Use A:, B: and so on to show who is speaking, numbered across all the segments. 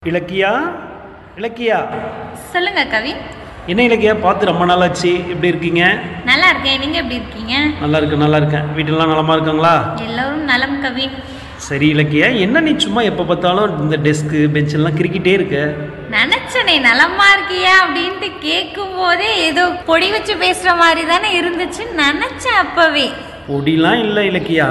A: இலக்கியா இலக்கியா
B: சொல்லுங்க கவின்
A: என்ன இலக்கியா பார்த்து ரொம்ப நாளாச்சு எப்படி இருக்கீங்க
B: நல்லா இருக்கேன் நீங்க எப்படி இருக்கீங்க
A: நல்லா இருக்கேன் நல்லா இருக்கேன் வீட்டிலலாம் நலமா இருக்காங்களா
B: எல்லாரும் நலம் கவின்
A: சரி இலக்கியா என்ன நீ சும்மா எப்போ பார்த்தாலும் இந்த டெஸ்க்கு பெஞ்செல்லாம் கிரிக்கிட்டே இருக்க
B: நினைச்சனே நலமா இருக்கியா அப்படின்ட்டு கேட்கும் போதே ஏதோ பொடி வச்சு பேசுற மாதிரி தானே இருந்துச்சு நினைச்சேன் அப்பவே
A: பொடிலாம் இல்லை இலக்கியா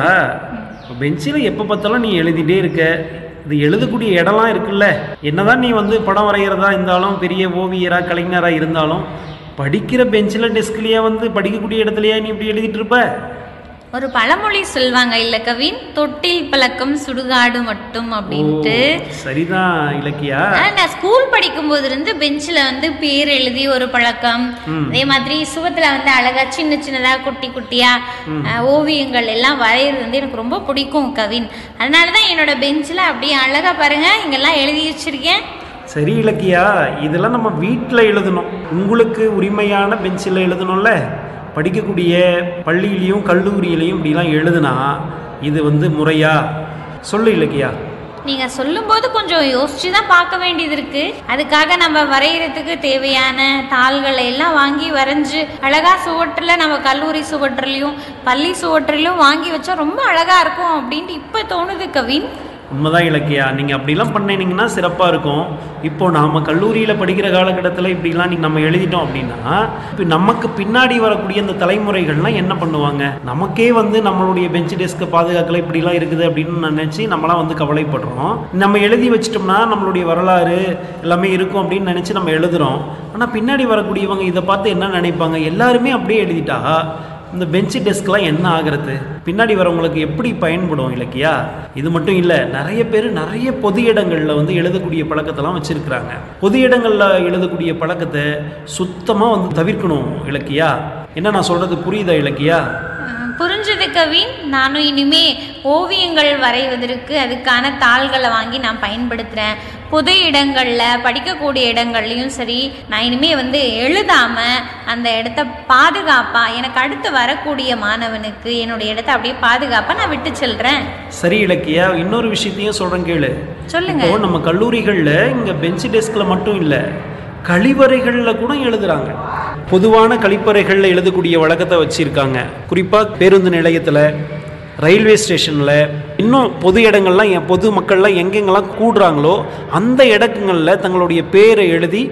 A: பெஞ்சில் எப்போ பார்த்தாலும் நீ எழுதிட்டே இருக்க இது எழுதக்கூடிய இடம்லாம் இருக்குல்ல என்னதான் நீ வந்து படம் வரைகிறதா இருந்தாலும் பெரிய ஓவியரா கலைஞராக இருந்தாலும் படிக்கிற பெஞ்சில் டெஸ்க்லேயே வந்து படிக்கக்கூடிய இடத்துலையே நீ இப்படி எழுதிட்டு இருப்ப
B: ஒரு பழமொழி சொல்வாங்க இல்ல கவின் தொட்டில் பழக்கம் சுடுகாடு மட்டும் அப்படின்ட்டு
A: ஓ, சரிதான் இலக்கியா
B: ஆனா, நான் ஸ்கூல் படிக்கும் போது இருந்து பெஞ்சில் வந்து பேர் எழுதி ஒரு பழக்கம்
A: ம்.
B: அதே மாதிரி சுவத்துல வந்து அழகா சின்ன சின்னதா குட்டி குட்டியா அஹ், ஓவியங்கள் எல்லாம் வரைகிறது வந்து எனக்கு ரொம்ப பிடிக்கும் கவின் அதனாலதான் என்னோட பெஞ்சில் அப்படியே அழகா பாருங்க இங்கெல்லாம் எழுதி வச்சிருக்கேன்
A: சரி இலக்கியா இதெல்லாம் நம்ம வீட்டில் எழுதணும் உங்களுக்கு உரிமையான பெஞ்சில் எழுதணும்ல படிக்கக்கூடிய பள்ளியிலையும் கல்லூரியிலையும் இப்படிலாம் எழுதுனா இது வந்து முறையா சொல்லு இலக்கியா
B: நீங்க சொல்லும்போது கொஞ்சம் யோசிச்சு தான் பார்க்க வேண்டியது இருக்கு அதுக்காக நம்ம வரைகிறதுக்கு தேவையான தாள்களை எல்லாம் வாங்கி வரைஞ்சு அழகா சுவற்றுல நம்ம கல்லூரி சுவற்றுலையும் பள்ளி சுவற்றிலும் வாங்கி வச்சா ரொம்ப அழகா இருக்கும் அப்படின்ட்டு இப்ப தோணுது கவின்
A: உண்மைதான் இலக்கியா நீங்கள் அப்படிலாம் பண்ணினீங்கன்னா சிறப்பாக இருக்கும் இப்போ நாம் கல்லூரியில் படிக்கிற காலகட்டத்தில் இப்படிலாம் நீ நம்ம எழுதிட்டோம் அப்படின்னா இப்போ நமக்கு பின்னாடி வரக்கூடிய அந்த தலைமுறைகள்லாம் என்ன பண்ணுவாங்க நமக்கே வந்து நம்மளுடைய பெஞ்ச் டெஸ்க்கை பாதுகாக்கல இப்படிலாம் இருக்குது அப்படின்னு நினச்சி நம்மளாம் வந்து கவலைப்படுறோம் நம்ம எழுதி வச்சிட்டோம்னா நம்மளுடைய வரலாறு எல்லாமே இருக்கும் அப்படின்னு நினச்சி நம்ம எழுதுகிறோம் ஆனால் பின்னாடி வரக்கூடியவங்க இதை பார்த்து என்ன நினைப்பாங்க எல்லாருமே அப்படியே எழுதிட்டா இந்த பெஞ்ச் டெஸ்க்லாம் என்ன ஆகிறது பின்னாடி வரவங்களுக்கு எப்படி பயன்படும் இலக்கியா இது மட்டும் இல்லை நிறைய பேர் நிறைய பொது இடங்களில் வந்து எழுதக்கூடிய பழக்கத்தெல்லாம் வச்சுருக்கிறாங்க பொது இடங்களில் எழுதக்கூடிய பழக்கத்தை சுத்தமாக வந்து தவிர்க்கணும் இலக்கியா என்ன நான் சொல்கிறது புரியுதா இலக்கியா
B: அஹ் புரிஞ்சது கவின் நானும் இனிமே ஓவியங்கள் வரைவதற்கு அதுக்கான தாள்களை வாங்கி நான் பயன்படுத்துகிறேன் பொது இடங்களில் படிக்கக்கூடிய இடங்கள்லையும் சரி நான் இனிமே வந்து எழுதாம அந்த இடத்த பாதுகாப்பா எனக்கு அடுத்து வரக்கூடிய மாணவனுக்கு என்னுடைய இடத்த அப்படியே பாதுகாப்பா நான் விட்டு செல்றேன்
A: சரி இலக்கியா இன்னொரு விஷயத்தையும் சொல்கிறேன் கேளு
B: சொல்லுங்க
A: இப்போ நம்ம கல்லூரிகளில் இங்கே பெஞ்ச் டெஸ்கில் மட்டும் இல்லை கழிவறைகளில் கூட எழுதுறாங்க பொதுவான கழிப்பறைகளில் எழுதக்கூடிய வழக்கத்தை வச்சுருக்காங்க குறிப்பாக பேருந்து நிலையத்தில் ரயில்வே ஸ்டேஷனில் இன்னும் பொது இடங்கள்லாம் என் பொது மக்கள்லாம் எங்கெங்கெல்லாம் கூடுறாங்களோ அந்த இடங்களில் தங்களுடைய பேரை எழுதி